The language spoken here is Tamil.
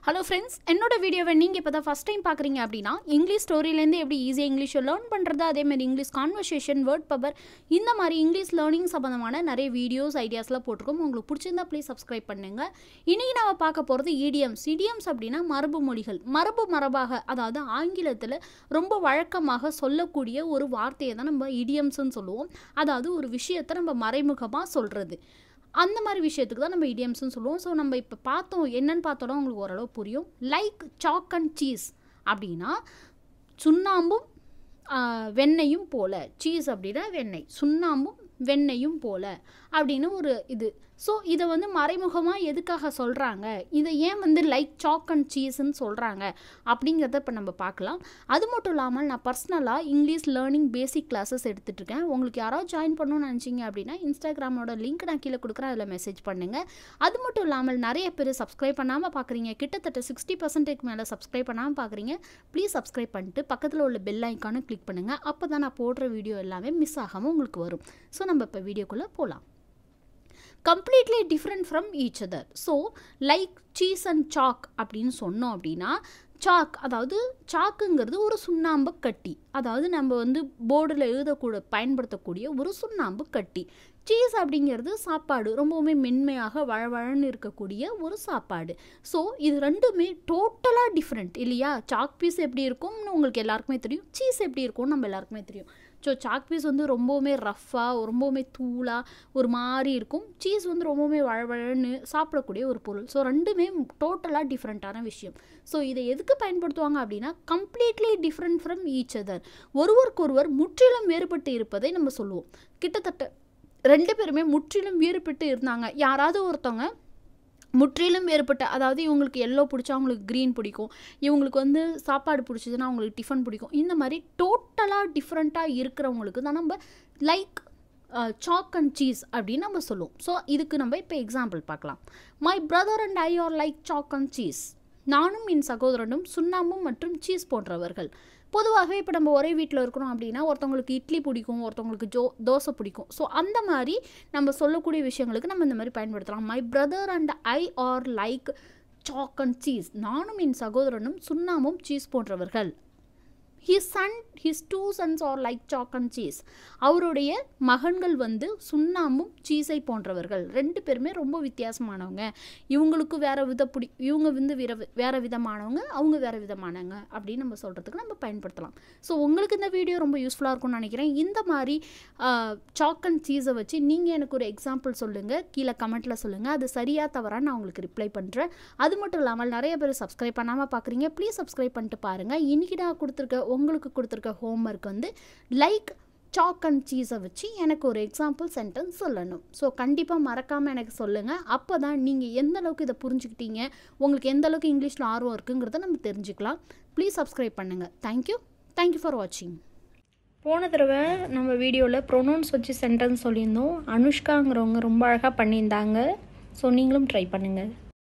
ஹலோ ஃப்ரெண்ட்ஸ் என்னோட வீடியோவை நீங்கள் இப்போ தான் ஃபஸ்ட் டைம் பார்க்குறீங்க அப்படின்னா இங்கிலீஷ் ஸ்டோரியிலேருந்து எப்படி ஈஸியாக இங்கிலீஷை லேர்ன் பண்ணுறது அதேமாதிரி இங்கிலீஷ் கான்வர்சேஷன் வேர்ட் பவர் இந்த மாதிரி இங்கிலீஷ் லேர்னிங் சம்மந்தமான நிறைய வீடியோஸ் ஐடியாஸ்லாம் போட்டிருக்கோம் உங்களுக்கு பிடிச்சிருந்தா ப்ளீஸ் சப்ஸ்கிரைப் பண்ணுங்கள் இன்றைக்கி நம்ம பார்க்க போகிறது இடியம்ஸ் இடியம்ஸ் அப்படின்னா மரபு மொழிகள் மரபு மரபாக அதாவது ஆங்கிலத்தில் ரொம்ப வழக்கமாக சொல்லக்கூடிய ஒரு வார்த்தையை தான் நம்ம இடியம்ஸ்னு சொல்லுவோம் அதாவது ஒரு விஷயத்தை நம்ம மறைமுகமாக சொல்கிறது அந்த மாதிரி விஷயத்துக்கு தான் நம்ம இடியம்ஸ்னு சொல்லுவோம் ஸோ நம்ம இப்போ பார்த்தோம் என்னன்னு பார்த்தோன்னா உங்களுக்கு ஓரளவு புரியும் லைக் சாக் அண்ட் சீஸ் அப்படின்னா சுண்ணாம்பும் ஆ, வெண்ணெயும் போல சீஸ் அப்படின்னா வெண்ணெய் சுண்ணாம்பும் வெண்ணெயும் போல அப்படின்னு ஒரு இது ஸோ இதை வந்து மறைமுகமாக எதுக்காக சொல்கிறாங்க இதை ஏன் வந்து லைக் சாக் அண்ட் சீஸ்ன்னு சொல்கிறாங்க அப்படிங்கிறத இப்போ நம்ம பார்க்கலாம் அது மட்டும் இல்லாமல் நான் பர்சனலாக இங்கிலீஷ் லேர்னிங் பேசிக் கிளாஸஸ் எடுத்துகிட்ருக்கேன் உங்களுக்கு யாராவது ஜாயின் பண்ணணும்னு நினச்சிங்க அப்படின்னா இன்ஸ்டாகிராமோட லிங்க் நான் கீழே கொடுக்குறேன் அதில் மெசேஜ் பண்ணுங்கள் அது மட்டும் இல்லாமல் நிறைய பேர் சப்ஸ்கிரைப் பண்ணாமல் பார்க்குறீங்க கிட்டத்தட்ட சிக்ஸ்டி பர்சன்டேஜ் மேலே சப்ஸ்கிரைப் பண்ணாமல் பார்க்குறீங்க ப்ளீஸ் சப்ஸ்கிரைப் பண்ணிட்டு பக்கத்தில் உள்ள பெல் ஐக்கானை கிளிக் பண்ணுங்கள் அப்போ தான் நான் போடுற வீடியோ எல்லாமே மிஸ் ஆகாமல் உங்களுக்கு வரும் ஸோ நம்ம இப்போ வீடியோக்குள்ளே போகலாம் completely different from each other so like cheese and chalk அப்படின்னு சொன்னோம் அப்படின்னா சாக் அதாவது சாக்குங்கிறது ஒரு சுண்ணாம்பு கட்டி அதாவது நம்ம வந்து போர்டில் எழுதக்கூட பயன்படுத்தக்கூடிய ஒரு சுண்ணாம்பு கட்டி சீஸ் அப்படிங்கிறது சாப்பாடு ரொம்பவுமே மென்மையாக வழவழன்னு இருக்கக்கூடிய ஒரு சாப்பாடு ஸோ இது ரெண்டுமே டோட்டலாக டிஃப்ரெண்ட் இல்லையா சாக் பீஸ் எப்படி இருக்கும்னு உங்களுக்கு எல்லாருக்குமே தெரியும் சீஸ் எப்படி இருக்கும்னு நம்ம எல்லாருக்குமே தெரியும் ஸோ சாக் பீஸ் வந்து ரொம்பவுமே ரஃப்பாக ரொம்பவுமே தூளாக ஒரு மாதிரி இருக்கும் சீஸ் வந்து ரொம்பவுமே வழவழன்னு சாப்பிடக்கூடிய ஒரு பொருள் ஸோ ரெண்டுமே டோட்டலாக டிஃப்ரெண்ட்டான விஷயம் ஸோ இதை எதுக்கு பயன்படுத்துவாங்க அப்படின்னா completely different from each other ஒருவருக்கொருவர் முற்றிலும் வேறுபட்டு இருப்பதை நம்ம சொல்லுவோம் கிட்டத்தட்ட ரெண்டு பேருமே முற்றிலும் வேறுபட்டு இருந்தாங்க யாராவது ஒருத்தவங்க முற்றிலும் வேறுபட்ட அதாவது இவங்களுக்கு எல்லோ பிடிச்சா அவங்களுக்கு க்ரீன் பிடிக்கும் இவங்களுக்கு வந்து சாப்பாடு பிடிச்சதுன்னா அவங்களுக்கு டிஃபன் பிடிக்கும் இந்த மாதிரி டோட்டலாக டிஃப்ரெண்ட்டாக இருக்கிறவங்களுக்கு தான் நம்ம லைக் சாக் அண்ட் சீஸ் அப்படின்னு நம்ம சொல்லுவோம் ஸோ இதுக்கு நம்ம இப்போ எக்ஸாம்பிள் பார்க்கலாம் my brother and I are like chalk and cheese நானும் என் சகோதரனும் சுண்ணாம்பும் மற்றும் சீஸ் போன்றவர்கள் பொதுவாகவே இப்போ நம்ம ஒரே வீட்டில் இருக்கிறோம் அப்படின்னா ஒருத்தவங்களுக்கு இட்லி பிடிக்கும் ஒருத்தவங்களுக்கு ஜோ தோசை பிடிக்கும் ஸோ அந்த மாதிரி நம்ம சொல்லக்கூடிய விஷயங்களுக்கு நம்ம இந்த மாதிரி பயன்படுத்தலாம் my brother and I are like chalk and cheese நானும் என் சகோதரனும் சுண்ணாமும் சீஸ் போன்றவர்கள் his son his two sons are like chalk and cheese அவருடைய மகன்கள் வந்து சுண்ணாம்பும் சீஸை போன்றவர்கள் ரெண்டு பேருமே ரொம்ப வித்தியாசமானவங்க இவங்களுக்கு வேற வித பிடி இவங்க வந்து வேற வேற விதமானவங்க அவங்க வேற விதமானவங்க அப்படின்னு நம்ம சொல்கிறதுக்கு நம்ம பயன்படுத்தலாம் ஸோ உங்களுக்கு இந்த வீடியோ ரொம்ப யூஸ்ஃபுல்லாக இருக்கும்னு நினைக்கிறேன் இந்த மாதிரி சாக் அண்ட் சீஸை வச்சு நீங்கள் எனக்கு ஒரு எக்ஸாம்பிள் சொல்லுங்கள் கீழே கமெண்ட்டில் சொல்லுங்கள் அது சரியாக தவறா நான் உங்களுக்கு ரிப்ளை பண்ணுறேன் அது மட்டும் இல்லாமல் நிறைய பேர் சப்ஸ்கிரைப் பண்ணாமல் பார்க்குறீங்க ப்ளீஸ் சப்ஸ்கிரைப் பண்ணிட்டு பாருங்கள் இன்றைக்கி நான் கொடுத்துருக்க உங்களுக்கு கொடுத்துருக்க ஹோம்ஒர்க் வந்து லைக் சாக் அண்ட் சீஸை வச்சு எனக்கு ஒரு எக்ஸாம்பிள் சென்டென்ஸ் சொல்லணும் ஸோ கண்டிப்பாக மறக்காமல் எனக்கு சொல்லுங்கள் அப்போ தான் நீங்கள் எந்த அளவுக்கு இதை புரிஞ்சுக்கிட்டீங்க உங்களுக்கு எந்த அளவுக்கு இங்கிலீஷில் ஆர்வம் இருக்குங்கிறத நம்ம தெரிஞ்சுக்கலாம் ப்ளீஸ் சப்ஸ்கிரைப் பண்ணுங்கள் தேங்க்யூ தேங்க்யூ ஃபார் வாட்சிங் போன தடவை நம்ம வீடியோவில் ப்ரொனவுன்ஸ் வச்சு சென்டென்ஸ் சொல்லியிருந்தோம் அனுஷ்காங்கிறவங்க ரொம்ப அழகாக பண்ணியிருந்தாங்க ஸோ நீங்களும் ட்ரை பண்ணுங்கள்